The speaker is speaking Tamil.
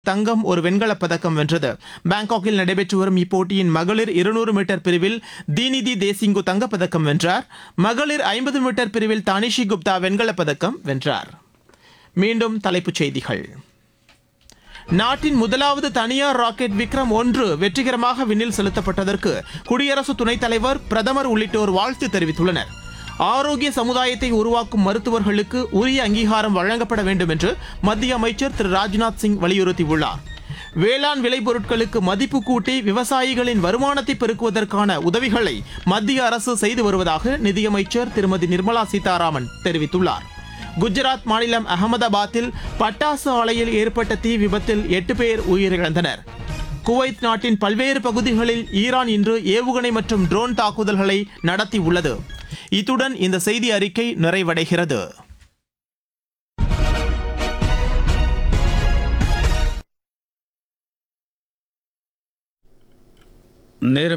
தங்கம் ஒரு வெண்கலப் பதக்கம் வென்றது பாங்காக்கில் நடைபெற்று வரும் இப்போட்டியின் மகளிர் இருநூறு மீட்டர் பிரிவில் தீனிதி தேசிங்கு தங்கப்பதக்கம் வென்றார் மகளிர் ஐம்பது மீட்டர் பிரிவில் தானிஷி குப்தா வெண்கலப் பதக்கம் வென்றார் மீண்டும் தலைப்புச் செய்திகள் நாட்டின் முதலாவது தனியார் ராக்கெட் விக்ரம் ஒன்று வெற்றிகரமாக விண்ணில் செலுத்தப்பட்டதற்கு குடியரசு துணைத் தலைவர் பிரதமர் உள்ளிட்டோர் வாழ்த்து தெரிவித்துள்ளனர் ஆரோக்கிய சமுதாயத்தை உருவாக்கும் மருத்துவர்களுக்கு உரிய அங்கீகாரம் வழங்கப்பட வேண்டும் என்று மத்திய அமைச்சர் திரு ராஜ்நாத் சிங் வலியுறுத்தியுள்ளார் வேளாண் விளைபொருட்களுக்கு மதிப்பு கூட்டி விவசாயிகளின் வருமானத்தை பெருக்குவதற்கான உதவிகளை மத்திய அரசு செய்து வருவதாக நிதியமைச்சர் திருமதி நிர்மலா சீதாராமன் தெரிவித்துள்ளார் குஜராத் மாநிலம் அகமதாபாத்தில் பட்டாசு ஆலையில் ஏற்பட்ட தீ விபத்தில் எட்டு பேர் உயிரிழந்தனர் குவைத் நாட்டின் பல்வேறு பகுதிகளில் ஈரான் இன்று ஏவுகணை மற்றும் ட்ரோன் தாக்குதல்களை நடத்தியுள்ளது இத்துடன் இந்த செய்தி அறிக்கை நிறைவடைகிறது நேரம்